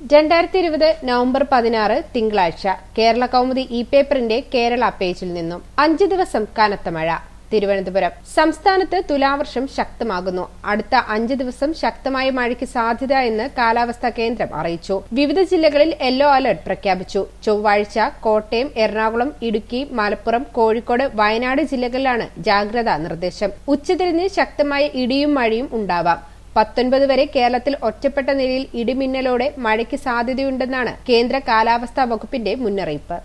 രണ്ടായിരത്തി ഇരുപത് നവംബർ പതിനാറ് തിങ്കളാഴ്ച കേരള കൗമുദി ഇ പേപ്പറിന്റെ കേരള പേജിൽ നിന്നും അഞ്ച് ദിവസം കനത്ത മഴ തിരുവനന്തപുരം സംസ്ഥാനത്ത് തുലാവർഷം ശക്തമാകുന്നു അടുത്ത അഞ്ച് ദിവസം ശക്തമായ മഴയ്ക്ക് സാധ്യത എന്ന് കാലാവസ്ഥാ കേന്ദ്രം അറിയിച്ചു വിവിധ ജില്ലകളിൽ യെല്ലോ അലർട്ട് പ്രഖ്യാപിച്ചു ചൊവ്വാഴ്ച കോട്ടയം എറണാകുളം ഇടുക്കി മലപ്പുറം കോഴിക്കോട് വയനാട് ജില്ലകളിലാണ് ജാഗ്രതാ നിർദ്ദേശം ഉച്ചതിരിഞ്ഞ് ശക്തമായ ഇടിയും മഴയും ഉണ്ടാവാം പത്തൊൻപത് വരെ കേരളത്തിൽ ഒറ്റപ്പെട്ട നിലയിൽ ഇടിമിന്നലോടെ മഴയ്ക്ക് സാധ്യതയുണ്ടെന്നാണ് കേന്ദ്ര കാലാവസ്ഥാ വകുപ്പിന്റെ മുന്നറിയിപ്പ്